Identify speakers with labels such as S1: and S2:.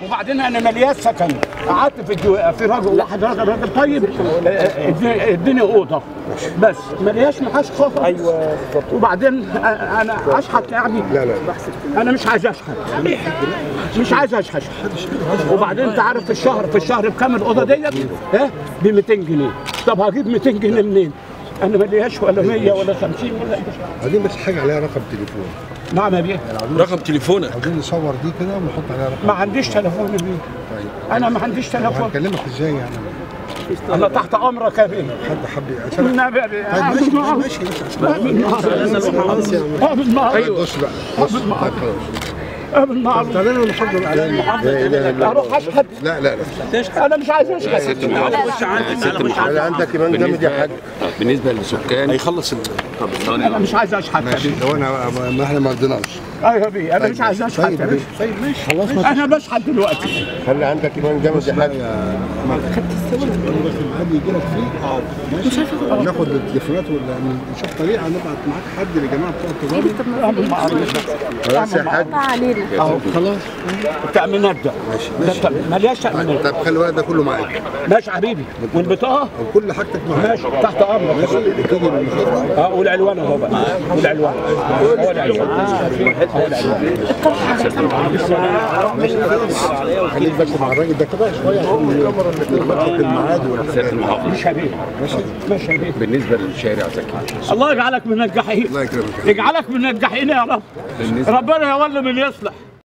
S1: وبعدين انا ملياش سكن قعدت في الجو... في راجل واحد راجل راجل طيب آه، اداني- اداني اوضه بس ملياش معاش خالص ايوه وبعدين آه، انا اشحت يعني
S2: لا لا
S1: انا مش عايز اشحت مش عايز اشحت وبعدين انت عارف في الشهر في الشهر بكام الاوضه ديت ها ب 200 جنيه طب هجيب 200 جنيه منين انا ملياش ولا 100 ولا 50 ولا أي شيء.
S2: عايزين بس حاجه عليها رقم تليفون
S1: نعم يا بيه
S3: رقم تليفونك
S2: عايزين نصور دي كده ونحط عليها رقم
S1: ما عنديش تليفون يا بيه
S2: طيب
S1: انا ما عنديش تليفون
S2: هنكلمك ازاي يعني
S1: انا تحت امرك يا بيه
S2: حد حب عشان
S1: النبي يا بيه
S2: طيب ماشي
S1: بالنهار.
S2: ماشي ماشي
S1: بالنهار. آه، بالنهار.
S2: طيب بص بقى بص طيب خلاص
S1: آه، بالنهار.
S2: تعالى لنا نحضر على لا اله الا
S1: اروح اشحت
S2: لا لا لا
S1: انا مش عايز اشحت
S2: انا عندك ايمان جامد يا حاج
S4: بالنسبه للسكان
S3: هيخلص ال-
S4: طب ثواني
S1: انا مش عايز اشحت يا
S2: ماشي
S1: بيه
S2: لو انا ما احنا ما رضيناش
S1: ايوه يا بيه انا مش عايز اشحت
S2: طيب
S1: يا بيه
S2: ماشي طيب ماشي خلاص
S1: انا بشحت دلوقتي
S2: خلي عندك ايمان جامد يا حاج بس الميعاد يجي لك فيه اه ماشي ناخد التليفونات ولا نشوف طريقه نبعت معاك حد لجماعه بتوع التجاره
S1: اعمل معروف
S2: خلاص يا حاج
S5: علينا
S1: اهو
S2: خلاص
S1: التامينات ده
S2: ماشي
S1: ده ملياش تامينات
S2: طب خلي الولد ده كله معاك
S1: ماشي حبيبي والبطاقه
S2: وكل حاجتك معاك
S1: ماشي تحت امرك
S2: تيجي من المحاضره
S1: اه والعنوان اهو بقى والعنوان هو العنوان هو العنوان
S2: خليك بس مع الراجل ده كده شويه عشان نظبط الميعاد
S4: سياده المحافظ
S1: مش حبيبي
S2: ماشي
S1: مش حبيبي
S4: بالنسبه للشارع زكي
S1: الله يجعلك من الناجحين
S2: الله يكرمك
S1: يجعلك من الناجحين يا رب ربنا يولي من يصلح